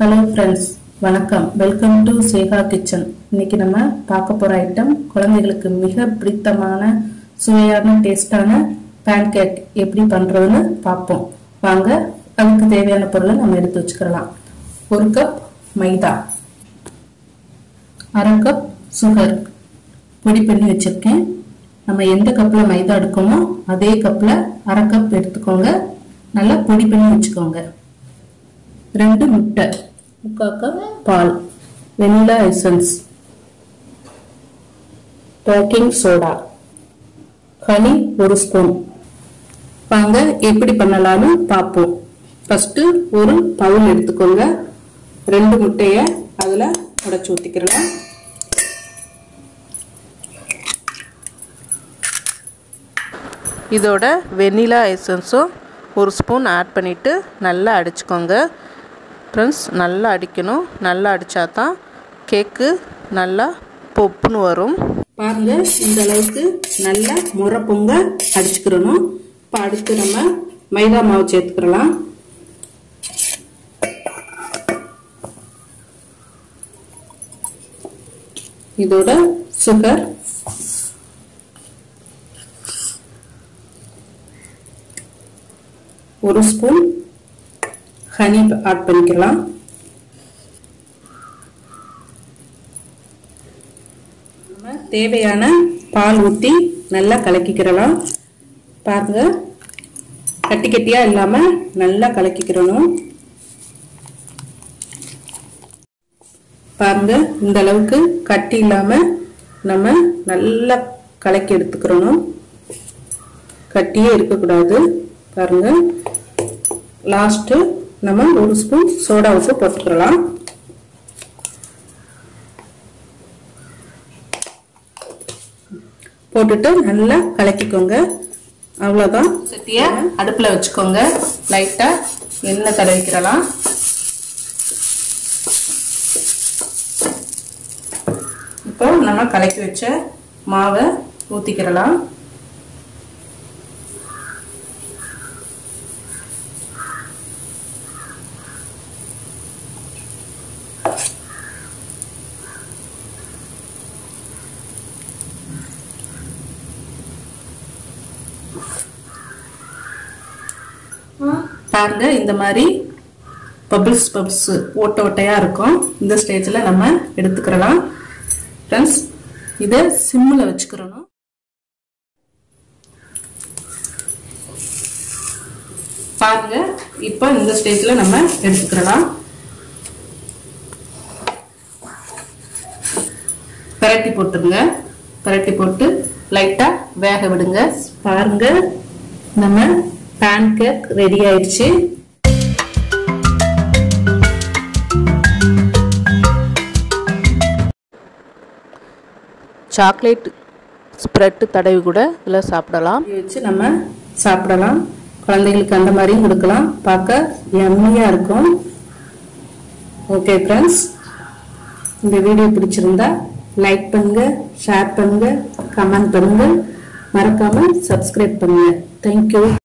hello friends வணக்கம் welcome to Sekha kitchen இன்னைக்கு நம்ம பார்க்க போற ஐட்டம் குழந்தைகளுக்கு மிக பிடித்தமான சுவையான டேஸ்டான பேன்கேக் எப்படி பண்றதுன்னு பார்ப்போம் வாங்க அதுக்கு தேவையான பொருளை நம்ம எடுத்து வச்சுக்கலாம் ஒரு கப் மைதா அரை கப் சுகர் பொடி பண்ணி வச்சிருக்கேன் நம்ம எந்த கப்பில் மைதா எடுக்கோமோ அதே கப்பில் அரை கப் எடுத்துக்கோங்க நல்லா பொடி பண்ணி வச்சுக்கோங்க ரெண்டு முட்டை முக்கால் கப் பால் vanilla essence baking soda honey ஒரு ஸ்பூன் வாங்க எப்படி பண்ணலாம்னு பார்ப்போம் ஃபஸ்ட்டு ஒரு பவுல் எடுத்துக்கோங்க ரெண்டு முட்டையை அதில் உடச்சி ஊற்றிக்கிறலாம் இதோட வெனிலா எசன்ஸும் ஒரு ஸ்பூன் ஆட் பண்ணிவிட்டு நல்லா அடிச்சுக்கோங்க ஃப்ரெண்ட்ஸ் நல்லா அடிக்கணும் நல்லா அடித்தா தான் கேக்கு நல்லா பொப்புன்னு வரும் பாருங்க இந்த அளவுக்கு நல்லா முறை பொங்க அடிச்சுக்கிறணும் இப்போ அடுத்து நம்ம மைதா மாவு சேர்த்துக்கிறலாம் இதோட சுகர் ஒரு ஸ்பூன் ஹனி ஆட் பண்ணிக்கலாம் நம்ம தேவையான பால் ஊற்றி நல்லா கலக்கிக்கிறலாம் பாருங்க கட்டி கட்டியாக இல்லாமல் நல்லா கலக்கிக்கிறணும் பாருங்க இந்த அளவுக்கு கட்டி இல்லாமல் நம்ம நல்லா கலக்கி எடுத்துக்கிறணும் கட்டியே இருக்கக்கூடாது பாருங்க லாஸ்ட்டு நம்ம ஒரு ஸ்பூன் சோடா உப்பு போட்டுக்கிறலாம் போட்டுட்டு நல்லா கலக்கிக்கோங்க அவ்வளோதான் சட்டியை அடுப்பில் வச்சுக்கோங்க லைட்டாக எண்ணெய் தடவிக்கிறலாம் இப்போ நம்ம கலக்கி வச்ச மாவை ஊற்றிக்கிறலாம் பாருங்க இந்த மாதிரி பபிள்ஸ் பபிள்ஸ் ஓட்ட ஓட்டையாக இருக்கும் இந்த ஸ்டேஜில் நம்ம எடுத்துக்கிறலாம் ஃப்ரெண்ட்ஸ் இதை சிம்மில் வச்சுக்கிறணும் பாருங்க இப்போ இந்த ஸ்டேஜில் நம்ம எடுத்துக்கிறலாம் பரட்டி போட்டுருங்க பரட்டி போட்டு லைட்டாக வேக விடுங்க பாருங்க நம்ம பேன் கேக் ரெடி ஆயிடுச்சு சாக்லேட் ஸ்ப்ரெட்டு தடவி கூட இதில் சாப்பிடலாம் வச்சு நம்ம சாப்பிடலாம் குழந்தைகளுக்கு அந்த மாதிரியும் கொடுக்கலாம் பார்க்க எம்மையாக இருக்கும் ஓகே ஃப்ரெண்ட்ஸ் இந்த வீடியோ பிடிச்சிருந்தா லைக் பண்ணுங்க ஷேர் பண்ணுங்க கமெண்ட் பண்ணுங்க மறக்காம சப்ஸ்கிரைப் பண்ணுங்க தேங்க்யூ